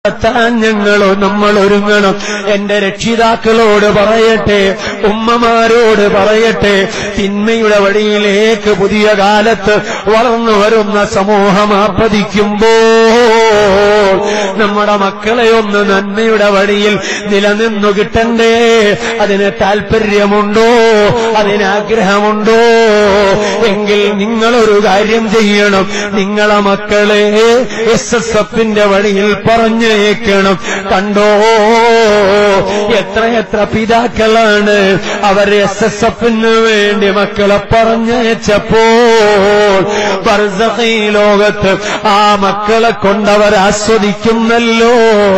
നടത്താൻ ഞങ്ങളോ നമ്മൾ ഒരുങ്ങണം എന്റെ രക്ഷിതാക്കളോട് പറയട്ടെ ഉമ്മമാരോട് പറയട്ടെ തിന്മയുടെ വഴിയിലേക്ക് പുതിയ കാലത്ത് വളർന്നു വരുന്ന സമൂഹം ആപ്പതിക്കുമ്പോൾ നമ്മുടെ മക്കളെ ഒന്ന് നന്മയുടെ വഴിയിൽ നിലനിന്നു കിട്ടണ്ടേ അതിന് താല്പര്യമുണ്ടോ അതിന് ആഗ്രഹമുണ്ടോ എങ്കിൽ നിങ്ങളൊരു കാര്യം ചെയ്യണം നിങ്ങളെ മക്കളെ എസ് എസ് എഫിന്റെ വഴിയിൽ പറഞ്ഞേക്കണം കണ്ടോ എത്രയെത്ര പിതാക്കളാണ് അവർ എസ് എസ് എഫിന് വേണ്ടി മക്കളെ പറഞ്ഞയച്ചപ്പോൾ ബർസഖി ലോകത്ത് ആ മക്കളെ കൊണ്ടവർ ആസ്വദിക്കുന്നല്ലോ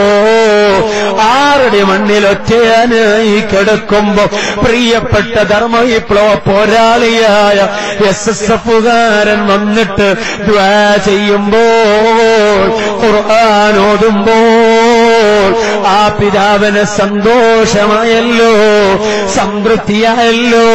ആറടി മണ്ണിൽ ഒറ്റയാനായി കിടക്കുമ്പോ പ്രിയപ്പെട്ട ധർമ്മവിപ്ലവ പോരാളിയായ എസ് എസ് എഫുകാരൻ വന്നിട്ട് ദ്വാ ചെയ്യുമ്പോൾ ഖുർആൻ ഓതുമ്പോൾ ആ പിതാവിന് സന്തോഷമായല്ലോ സംതൃപ്തിയായല്ലോ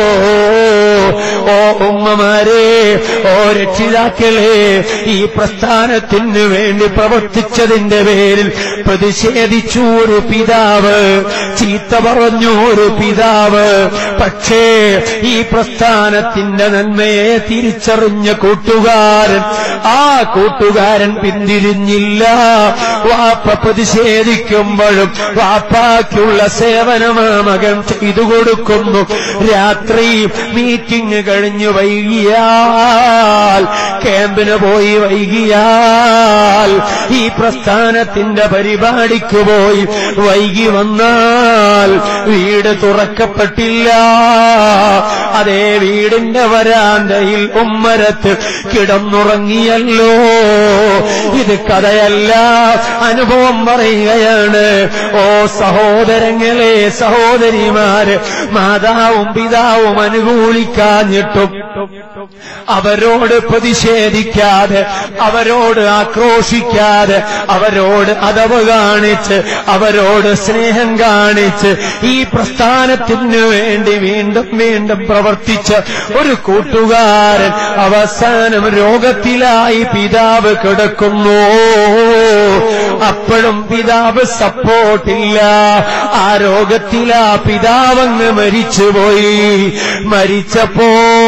ഓ ഉമ്മമാരെ ഓ രക്ഷിതാക്കളെ ഈ പ്രസ്ഥാനത്തിന് വേണ്ടി പ്രവർത്തിച്ചതിന്റെ പേരിൽ പ്രതിഷേധിച്ചു ഒരു പിതാവ് ചീത്ത പറഞ്ഞു ഒരു പിതാവ് പക്ഷേ ഈ പ്രസ്ഥാനത്തിന്റെ നന്മയെ തിരിച്ചറിഞ്ഞ കൂട്ടുകാരൻ ആ കൂട്ടുകാരൻ പിന്തിരിഞ്ഞില്ല വാപ്പ പ്രതിഷേധിക്കുമ്പോഴും വാപ്പാക്കുള്ള സേവനമാ മകൻ ചെയ്തു കൊടുക്കുന്നു രാത്രി മീറ്റിംഗ് കഴിഞ്ഞു വൈകിയാൽ ക്യാമ്പിന് പോയി വൈകിയാൽ ഈ പ്രസ്ഥാനത്തിന്റെ പരിപാടിക്ക് പോയി വൈകി വന്നാൽ വീട് തുറക്കപ്പെട്ടില്ല അതേ വീടിന്റെ വരാന്തയിൽ ഉമ്മരത്ത് കിടന്നുറങ്ങിയല്ലോ ഇത് കഥയല്ല അനുഭവം പറയുകയാണ് ഓ സഹോദരങ്ങളെ സഹോദരിമാര് മാതാവും പിതാവും അനുകൂലിക്കാഞ്ഞിട്ടും അവരോട് പ്രതിഷേധിക്കാതെ അവരോട് ആക്രോശിക്കാതെ അവരോട് അതവ് കാണിച്ച് അവരോട് സ്നേഹം കാണിച്ച് ഈ പ്രസ്ഥാനത്തിനു വേണ്ടി വീണ്ടും വീണ്ടും പ്രവർത്തിച്ച ഒരു കൂട്ടുകാരൻ അവസാനം രോഗത്തിലായി പിതാവ് കിടക്കുന്നു അപ്പോഴും പിതാവ് സപ്പോർട്ടില്ല ആ രോഗത്തിലാ പിതാവങ്ങ് മരിച്ചുപോയി മരിച്ചപ്പോ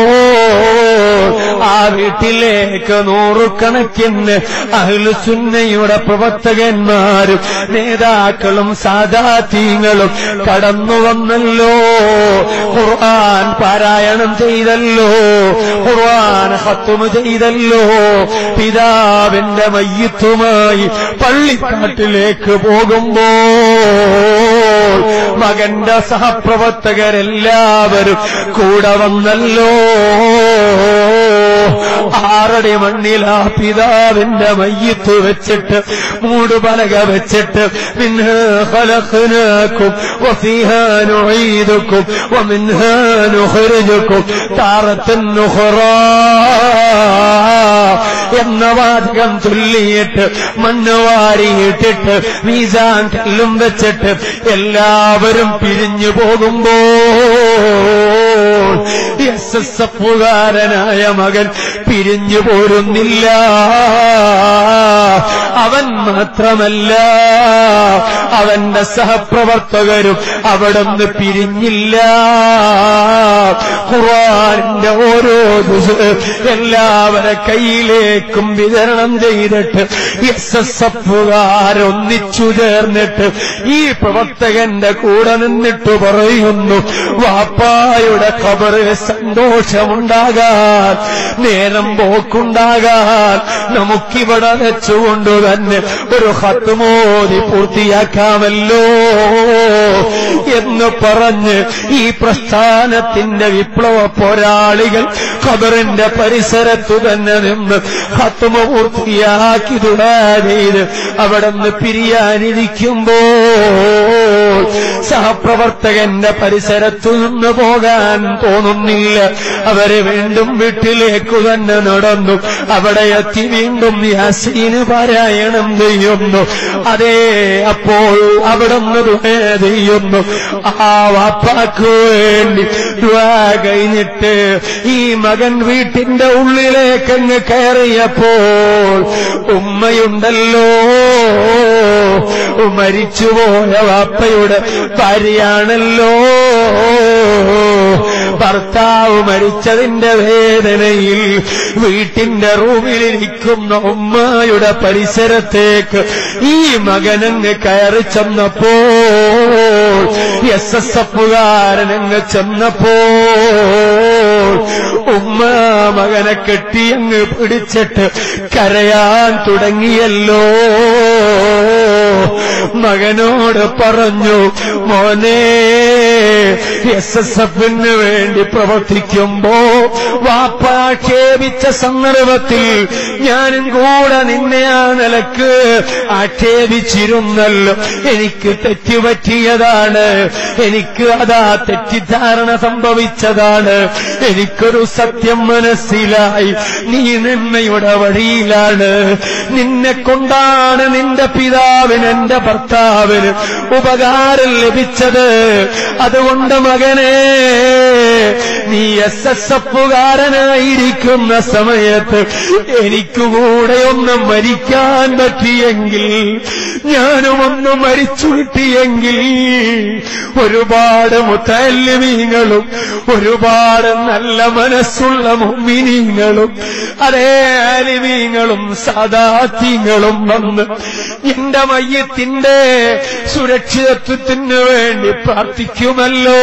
ആ വീട്ടിലേക്ക് നൂറുകണക്കിന് അഹ്ലുസുന്നയുടെ പ്രവർത്തകന്മാരും നേതാക്കളും സാദാത്യങ്ങളും കടന്നു വന്നല്ലോ ഖുർആൻ പാരായണം ചെയ്തല്ലോ ഖുർആൻ ഹത്തുമ ചെയ്തല്ലോ പിതാവിന്റെ മയ്യത്തുമായി പള്ളിക്കാട്ടിലേക്ക് പോകുമ്പോൾ മകന്റെ സഹപ്രവർത്തകരെല്ലാവരും കൂടെ വന്നല്ലോ ആറടി മണ്ണിൽ ആ പിതാവിന്റെ മയ്യത്ത് വെച്ചിട്ട് മൂടുപലക വെച്ചിട്ട് മിൻഹാ ഖലഖനാകും വഫീഹാ നുഈദുകും വമിൻഹാ നുഖ്രിജുകും താറത്തൻ നുഖറാ എന്ന വാചകം ചൊല്ലിയിട്ട് മണ്ണ് വാരിയിട്ടിട്ട് മീസാൻ കല്ലും വെച്ചിട്ട് എല്ലാവരും പിരിഞ്ഞു പോകുമ്പോൾ എസ് എസ് എഫുകാരനായ മകൻ പിരിഞ്ഞു പോരുന്നില്ല അവൻ മാത്രമല്ല അവന്റെ സഹപ്രവർത്തകരും അവിടുന്ന് പിരിഞ്ഞില്ല ഖുർആന്റെ ഓരോ ദിവസം എല്ലാവരെ കയ്യിലേക്കും വിതരണം ചെയ്തിട്ട് എസ് എസ് എഫുകാരൊന്നിച്ചു ചേർന്നിട്ട് ഈ പ്രവർത്തകന്റെ കൂടെ നിന്നിട്ട് പറയുന്നു വാപ്പായുടെ ഖബറ് സന്തോഷമുണ്ടാകാൻ നേരം പോക്കുണ്ടാകാൻ നമുക്കിവിടെ വെച്ചുകൊണ്ട് തന്നെ ഒരു ഹത്തുമോദി പൂർത്തിയാക്കാമല്ലോ എന്ന് പറഞ്ഞ് ഈ പ്രസ്ഥാനത്തിന്റെ വിപ്ലവ പോരാളികൾ ഖബറിന്റെ പരിസരത്തു തന്നെ നിന്ന് ഹത്തുമ പൂർത്തിയാക്കി തുടാ ചെയ്ത് അവിടെ നിന്ന് പിരിയാനിരിക്കുമ്പോൾ സഹപ്രവർത്തകന്റെ പരിസരത്തു നിന്ന് പോകാൻ തോന്നുന്നില്ല അവര് വീണ്ടും വീട്ടിലേക്ക് തന്നെ നടന്നു അവിടെ എത്തി വീണ്ടും യാസീന് പാരായണം ചെയ്യുന്നു അതേ അപ്പോൾ അവിടെ നിന്ന് ചെയ്യുന്നു ആ വാപ്പാക്ക് വേണ്ടി ദ്വാ കഴിഞ്ഞിട്ട് ഈ മകൻ വീട്ടിന്റെ ഉള്ളിലേക്ക് അങ്ങ് കയറിയപ്പോൾ ഉമ്മയുണ്ടല്ലോ മരിച്ചുപോയ വാപ്പയുടെ ഭാര്യയാണല്ലോ ഭർത്താവ് മരിച്ചതിന്റെ വേദനയിൽ വീട്ടിന്റെ റൂമിലിരിക്കുന്ന ഉമ്മയുടെ പരിസരത്തേക്ക് ഈ മകനങ്ങ് കയറി ചെന്നപ്പോൾ എസ് എസ് എഫുകാരനങ്ങ് ചെന്നപ്പോൾ ഉമ്മ മകനെ കെട്ടിയങ്ങ് പിടിച്ചിട്ട് കരയാൻ തുടങ്ങിയല്ലോ മകനോട് പറഞ്ഞു മോനെ എസ് എസ് എഫിന് വേണ്ടി പ്രവർത്തിക്കുമ്പോ വാപ്പ ആക്ഷേപിച്ച സന്ദർഭത്തിൽ ഞാനും കൂടെ നിന്നെ ആ നിലക്ക് ആക്ഷേപിച്ചിരുന്നല്ലോ എനിക്ക് തെറ്റുപറ്റിയതാണ് എനിക്ക് അതാ തെറ്റിദ്ധാരണ സംഭവിച്ചതാണ് എനിക്കൊരു സത്യം മനസ്സിലായി നീ നന്മയുടെ വഴിയിലാണ് നിന്നെ കൊണ്ടാണ് നിന്റെ പിതാവിന് എന്റെ ഭർത്താവിന് ഉപകാരം ലഭിച്ചത് അതുകൊണ്ട് മകനെ നീ എസ് എസ് എഫുകാരനായിരിക്കുന്ന സമയത്ത് എനിക്കുകൂടെ ഒന്ന് മരിക്കാൻ പറ്റിയെങ്കിൽ ഞാനും ഒന്ന് മരിച്ചു കിട്ടിയെങ്കിൽ ഒരുപാട് മുത്തല്ലിമീങ്ങളും ഒരുപാട് നല്ല മനസ്സുള്ള മുമ്മിനീങ്ങളും അതേ അലിമീങ്ങളും സാദാത്യങ്ങളും വന്ന് എന്റെ മയ്യത്തിന്റെ സുരക്ഷിതത്വത്തിന് വേണ്ടി പ്രാർത്ഥിക്കുമല്ലോ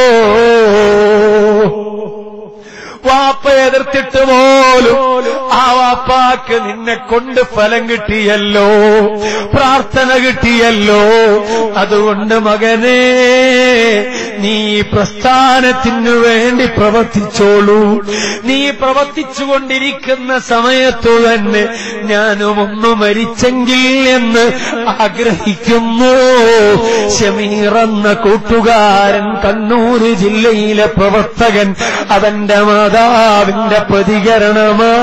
വാപ്പ എതിർത്തിട്ട് പോലും ആ വാപ്പാക്ക് നിന്നെ കൊണ്ട് ഫലം കിട്ടിയല്ലോ പ്രാർത്ഥന കിട്ടിയല്ലോ അതുകൊണ്ട് മകനെ നീ പ്രസ്ഥാനത്തിനു വേണ്ടി പ്രവർത്തിച്ചോളൂ നീ പ്രവർത്തിച്ചുകൊണ്ടിരിക്കുന്ന സമയത്തു തന്നെ ഞാനും ഒന്ന് മരിച്ചെങ്കിൽ എന്ന് ആഗ്രഹിക്കുന്നു ഷമീർ എന്ന കൂട്ടുകാരൻ കണ്ണൂർ ജില്ലയിലെ പ്രവർത്തകൻ അവന്റെ മാതാവിന്റെ പ്രതികരണമാ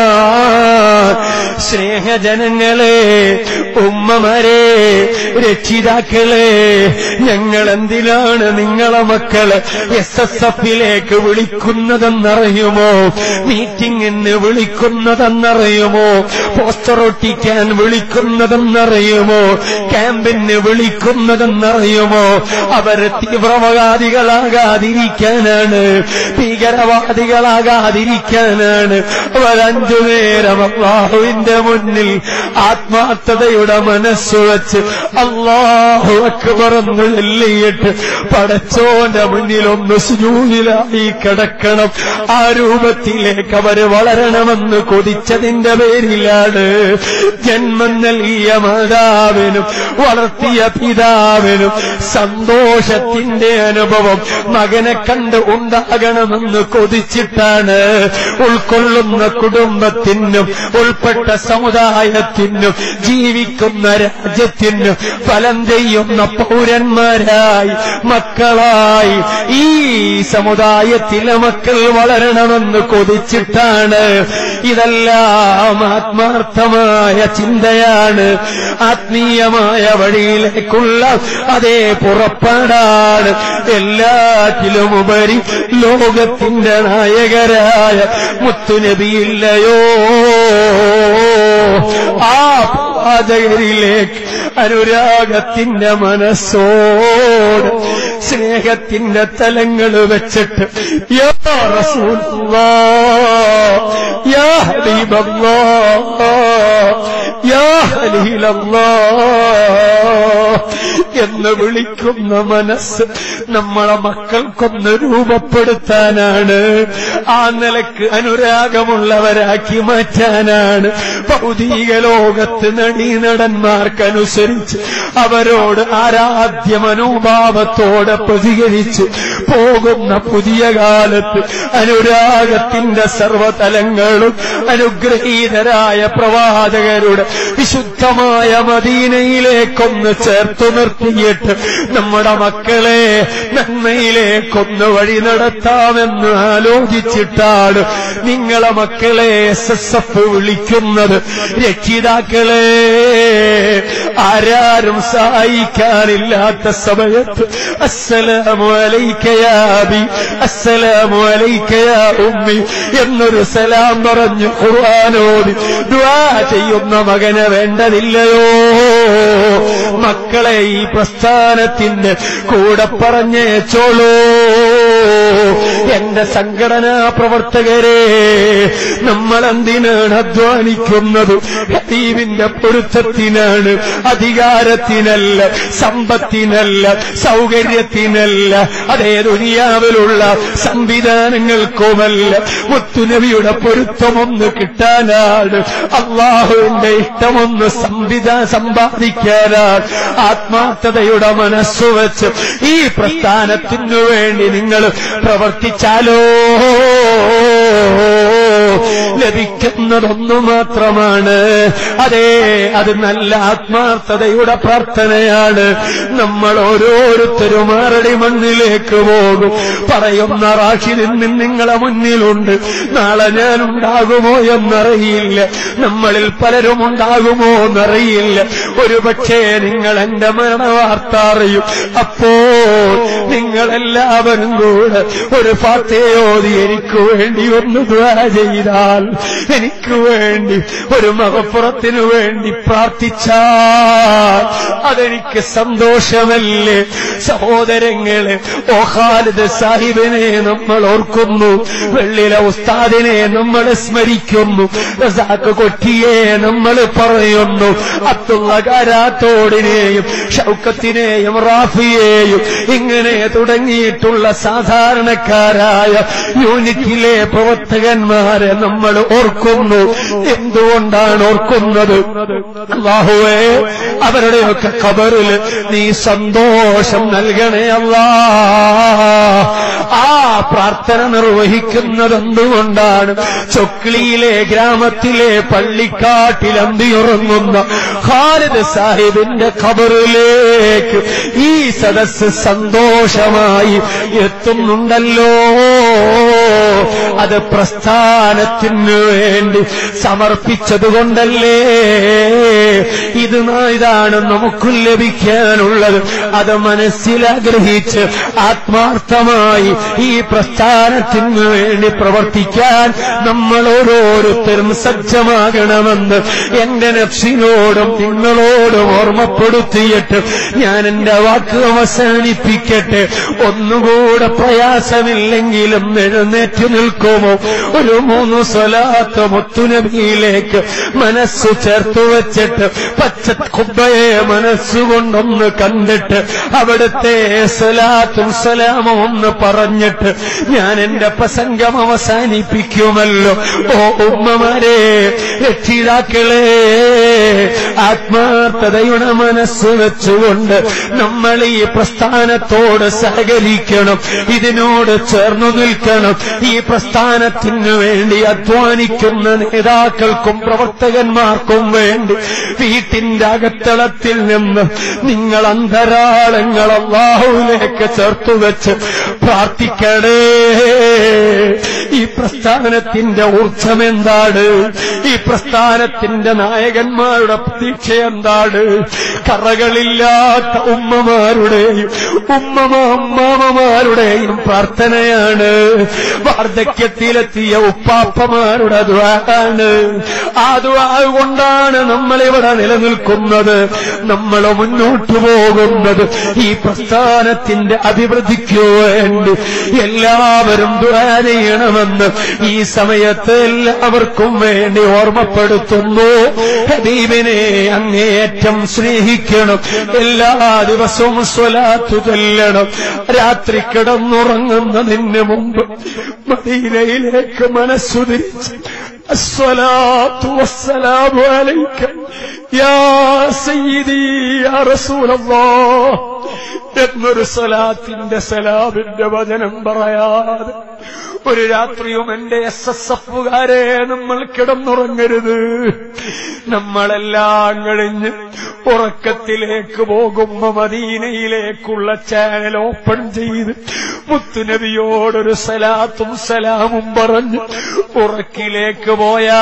സ്നേഹജനങ്ങളെ ഉമ്മമാരെ രക്ഷിതാക്കളെ ഞങ്ങൾ എന്തിനാണ് നിങ്ങളെ മക്കളെ എസ് എസ് എഫിലേക്ക് വിളിക്കുന്നതെന്നറിയുമോ മീറ്റിംഗിന് വിളിക്കുന്നതെന്നറിയുമോ പോസ്റ്റർ ഒട്ടിക്കാൻ വിളിക്കുന്നതെന്നറിയുമോ ക്യാമ്പിന് വിളിക്കുന്നതെന്നറിയുമോ അവര് തീവ്രവാദികളാകാതിരിക്കാനാണ് ഭീകരവാദികളാകാതിരിക്കാനാണ് അവരഞ്ചു നേരം അള്ളാഹുവിന്റെ മുന്നിൽ ആത്മാർത്ഥതയുടെ മനസ്സ് വെച്ച് അള്ളാഹു അക്ബറന്ന് എല്ലിയിട്ട് പടച്ചോന്റെ മുന്നിൽ ഒന്ന് സുജൂതിലായി കിടക്കണം ആ രൂപത്തിലേക്ക് അവര് വളരണമെന്ന് കൊതിച്ചതിന്റെ പേരിലാണ് ജന്മം നൽകിയ മാതാവിനും വളർത്തിയ പിതാവിനും സന്തോഷത്തിന്റെ അനുഭവം മകനെ കണ്ട് ഉണ്ടാകണമെന്ന് കൊതിച്ചിട്ടാണ് ഉൾക്കൊള്ളുന്ന കുടുംബത്തിനും ഉൾപ്പെട്ട സമുദായത്തിനും ജീവിക്കുന്ന രാജ്യത്തിനും ഫലം ചെയ്യുന്ന പൗരന്മാരായി മക്കളായി ഈ സമുദായത്തിലെ മക്കൾ വളരണമെന്ന് കൊതിച്ചിട്ടാണ് ഇതെല്ലാം ആത്മാർത്ഥമായ ചിന്തയാണ് ആത്മീയമായ വഴിയിലേക്കുള്ള അതേ പുറപ്പാടാണ് എല്ലാറ്റിലുമുപരി ലോകത്തിന്റെ നായകരായ മുത്തുനബിയില്ലയോ ആ പ്രവാചകരിലേക്ക് അനുരാഗത്തിന്റെ മനസ്സോട് സ്നേഹത്തിന്റെ തലങ്ങൾ വെച്ചിട്ട് യാ റസൂലുള്ളാ യാ ഹബീബല്ലാ യാ ഖലീലല്ലാ എന്ന് വിളിക്കുന്ന മനസ്സ് നമ്മളെ മക്കൾക്കൊന്ന് രൂപപ്പെടുത്താനാണ് ആ നിലക്ക് അനുരാഗമുള്ളവരാക്കി മാറ്റാനാണ് ഭൗതിക ലോകത്ത് നടീനടന്മാർക്കനുസരിച്ച് അവരോട് ആരാധ്യ മനോഭാവത്തോടെ പ്രതികരിച്ച് പോകുന്ന പുതിയ കാലത്ത് അനുരാഗത്തിന്റെ സർവതലങ്ങളും അനുഗ്രഹീതരായ പ്രവാചകരുടെ വിശുദ്ധമായ മദീനയിലേക്കൊന്ന് ചേർത്തു നിർത്തിയിട്ട് നടത്തിയിട്ട് നമ്മുടെ മക്കളെ നന്മയിലേക്കൊന്ന് വഴി നടത്താമെന്ന് ആലോചിച്ചിട്ടാണ് നിങ്ങളെ മക്കളെ എസ് എസ് എഫ് വിളിക്കുന്നത് രക്ഷിതാക്കളെ ആരാരും സഹായിക്കാനില്ലാത്ത സമയത്ത് അസ്സലാമു അലൈക്കയാബി അസ്സലാമു അലൈക്കയാ ഉമ്മി എന്നൊരു സലാം പറഞ്ഞു ഖുർആാനോദി ദുആ ചെയ്യുന്ന മകന് വേണ്ടതില്ലയോ മക്കളെ ഈ പ്രസ്ഥാനത്തിന്റെ കൂടെ പറഞ്ഞേച്ചോളൂ എന്റെ സംഘടനാ പ്രവർത്തകരെ നമ്മൾ എന്തിനാണ് അധ്വാനിക്കുന്നത് ഹബീബിന്റെ പൊരുത്തത്തിനാണ് അധികാരത്തിനല്ല സമ്പത്തിനല്ല സൗകര്യത്തിനല്ല അതേ ദുനിയാവിലുള്ള സംവിധാനങ്ങൾക്കുമല്ല മുത്തുനബിയുടെ പൊരുത്തമൊന്ന് കിട്ടാനാണ് അള്ളാഹുവിന്റെ ഇഷ്ടമൊന്ന് സംവിധാ സമ്പാദിക്കാനാണ് ആത്മാർത്ഥതയുടെ മനസ്സു വെച്ച് ഈ പ്രസ്ഥാനത്തിനു വേണ്ടി നിങ്ങൾ പ്രവർത്തിച്ചാലോ ലഭിക്കുന്നതൊന്നു മാത്രമാണ് അതെ അത് നല്ല ആത്മാർത്ഥതയുടെ പ്രാർത്ഥനയാണ് നമ്മൾ ഓരോരുത്തരും ആരുടെ മണ്ണിലേക്ക് പോകും പറയുന്ന റാഷിദിൽ നിന്ന് നിങ്ങളെ മുന്നിലുണ്ട് നാളെ ഞാൻ ഉണ്ടാകുമോ എന്നറിയില്ല നമ്മളിൽ പലരും ഉണ്ടാകുമോ എന്നറിയില്ല ഒരുപക്ഷേ നിങ്ങൾ എന്റെ മരണവാർത്ത അറിയും അപ്പോൾ നിങ്ങളെല്ലാവരും കൂടെ ഒരു ഫാത്തയോതി എനിക്ക് വേണ്ടി ഒന്ന് ദ്വാ ചെയ്താൽ എനിക്ക് വേണ്ടി ഒരു മകപ്പുറത്തിനു വേണ്ടി പ്രാർത്ഥിച്ചാൽ അതെനിക്ക് സന്തോഷമല്ലേ സഹോദരങ്ങളെ ഓ ഖാലിദ് സാഹിബിനെ നമ്മൾ ഓർക്കുന്നു വെള്ളിലെ ഉസ്താദിനെ നമ്മൾ സ്മരിക്കുന്നു റസാക്ക് കൊട്ടിയെ നമ്മൾ പറയുന്നു അബ്ദുള്ള കാരാത്തോടിനെയും ഷൗക്കത്തിനെയും റാഫിയെയും ഇങ്ങനെ തുടങ്ങിയിട്ടുള്ള സാധാരണക്കാരായ യൂണിറ്റിലെ പ്രവർത്തകന്മാരെ നമ്മൾ ഓർക്കുന്നു എന്തുകൊണ്ടാണ് ഓർക്കുന്നത് അള്ളാഹുവേ അവരുടെയൊക്കെ ഖബറിൽ നീ സന്തോഷം നൽകണേ അല്ലാ ആ പ്രാർത്ഥന നിർവഹിക്കുന്നത് എന്തുകൊണ്ടാണ് ചൊക്ലിയിലെ ഗ്രാമത്തിലെ പള്ളിക്കാട്ടിൽ അന്തിയുറങ്ങുന്ന ഖാലിദ് സാഹിബിന്റെ ഖബറിലേക്ക് ഈ സദസ് സന്തോഷമായി എത്തുന്നുണ്ടല്ലോ അത് പ്രസ്ഥാനത്തിനു വേണ്ടി സമർപ്പിച്ചതുകൊണ്ടല്ലേ ഇത് ഇതാണ് നമുക്ക് ലഭിക്കാനുള്ളത് അത് മനസ്സിലാഗ്രഹിച്ച് ആത്മാർത്ഥമായി ഈ പ്രസ്ഥാനത്തിനു വേണ്ടി പ്രവർത്തിക്കാൻ നമ്മൾ ഓരോരുത്തരും സജ്ജമാകണമെന്ന് എന്റെ നഫ്സിനോടും നിങ്ങളോടും ഓർമ്മപ്പെടുത്തിയിട്ട് ഞാൻ എന്റെ വാക്ക് അവസാനിപ്പിക്കട്ടെ ഒന്നുകൂടെ പ്രയാസമില്ലെങ്കിലും എഴുന്നേറ്റ് നിൽക്കുമോ ഒരു മൂന്ന് സ്വലാത്ത് മുത്തുനബിയിലേക്ക് മനസ്സു ചേർത്തു വെച്ചിട്ട് പച്ച കുബ്ബയെ മനസ്സുകൊണ്ടൊന്ന് കണ്ടിട്ട് അവിടുത്തെ സ്വലാത്തും സലാമും ഒന്ന് പറഞ്ഞിട്ട് ഞാൻ എന്റെ പ്രസംഗം അവസാനിപ്പിക്കുമല്ലോ ഓ ഉമ്മമാരെ രക്ഷിതാക്കളെ ആത്മാർത്ഥതയുടെ മനസ്സ് വെച്ചുകൊണ്ട് നമ്മൾ ഈ പ്രസ്ഥാനത്തോട് സഹകരിക്കണം ഇതിനോട് ചേർന്നു നിൽക്കണം ഈ പ്രസ്ഥാനത്തിനു വേണ്ടി അധ്വാനിക്കുന്ന നേതാക്കൾക്കും പ്രവർത്തകന്മാർക്കും വേണ്ടി വീട്ടിന്റെ അകത്തളത്തിൽ നിന്ന് നിങ്ങൾ അന്തരാളങ്ങൾ അള്ളാഹുവിലേക്ക് ചേർത്തു വെച്ച് പ്രാർത്ഥിക്കണേ ഈ പ്രസ്ഥാനത്തിന്റെ ഊർജം എന്താണ് ഈ പ്രസ്ഥാനത്തിന്റെ നായകന്മാരുടെ പ്രതീക്ഷ എന്താണ് കറകളില്ലാത്ത ഉമ്മമാരുടെയും ഉമ്മമ അമ്മാമമാരുടെയും പ്രാർത്ഥനയാണ് വാർദ്ധക്യത്തിലെത്തിയ ഉപ്പാപ്പമാരുടെ ദ്വാരാണ് ആ ദ്വാ കൊണ്ടാണ് നമ്മളിവിടെ നിലനിൽക്കുന്നത് നമ്മൾ മുന്നോട്ടു പോകുന്നത് ഈ പ്രസ്ഥാനത്തിന്റെ അഭിവൃദ്ധിക്കു വേണ്ടി എല്ലാവരും ദ്വാ ചെയ്യണമെന്ന് ഈ സമയത്ത് എല്ലാവർക്കും വേണ്ടി ഓർമ്മപ്പെടുത്തുന്നു ഹബീബിനെ അങ്ങേയറ്റം സ്നേഹിക്കണം എല്ലാ ദിവസവും സ്വലാത്തു ചൊല്ലണം രാത്രി കിടന്നുറങ്ങുന്നതിന് മുമ്പ് മദീനയിലേക്ക് മനസ്സു തിരിച്ച് الصلاة والسلام عليك يا سيدي يا رسول الله എന്നൊരു സലാത്തിന്റെ സലാമിന്റെ വചനം പറയാതെ ഒരു രാത്രിയും എന്റെ എസ് എസ് എഫുകാരെ നമ്മൾ കിടന്നുറങ്ങരുത് നമ്മളെല്ലാം കഴിഞ്ഞ് ഉറക്കത്തിലേക്ക് പോകുമ്പോ മദീനയിലേക്കുള്ള ചാനൽ ഓപ്പൺ ചെയ്ത് മുത്തുനബിയോടൊരു സലാത്തും സലാമും പറഞ്ഞ് ഉറക്കിലേക്ക്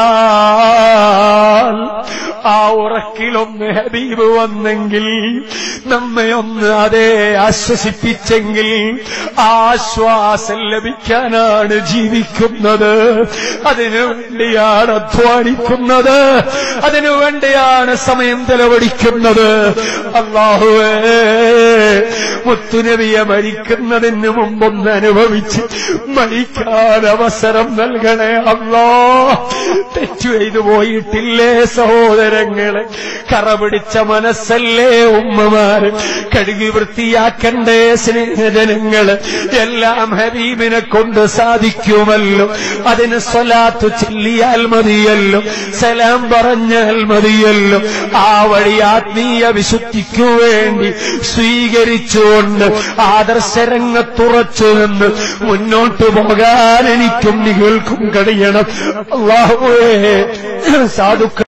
പോയാൽ ആ ഉറക്കിലൊന്ന് ഹബീബ് വന്നെങ്കിൽ നമ്മെ ഒന്ന് അതേ ആശ്വസിപ്പിച്ചെങ്കിൽ ആശ്വാസം ലഭിക്കാനാണ് ജീവിക്കുന്നത് അതിനു വേണ്ടിയാണ് അധ്വാനിക്കുന്നത് അതിനു വേണ്ടിയാണ് സമയം ചെലവഴിക്കുന്നത് അള്ളാഹുവേ മുത്തുനബിയെ മരിക്കുന്നതിന് മുമ്പൊന്ന് അനുഭവിച്ച് മരിക്കാൻ അവസരം നൽകണേ അല്ലോ തെറ്റു ചെയ്തു പോയിട്ടില്ലേ സഹോദരങ്ങളെ കറ പിടിച്ച മനസ്സല്ലേ ഉമ്മമാര് കഴുകി വൃത്തിയാക്കണ്ടേ സ്നേഹജനങ്ങള് എല്ലാം ഹബീബിനെ കൊണ്ട് സാധിക്കുമല്ലോ അതിന് സ്വലാത്തു ചൊല്ലിയാൽ മതിയല്ലോ സലാം പറഞ്ഞാൽ മതിയല്ലോ ആ വഴി ആത്മീയ വിശുദ്ധിക്കു വേണ്ടി സ്വീകരിച്ചുകൊണ്ട് ആദർശരംഗത്തുറച്ചു നിന്ന് മുന്നോട്ട് പോകാൻ എനിക്കും നികൾക്കും കഴിയണം അള്ളാഹുവേ സാധുക്കൾ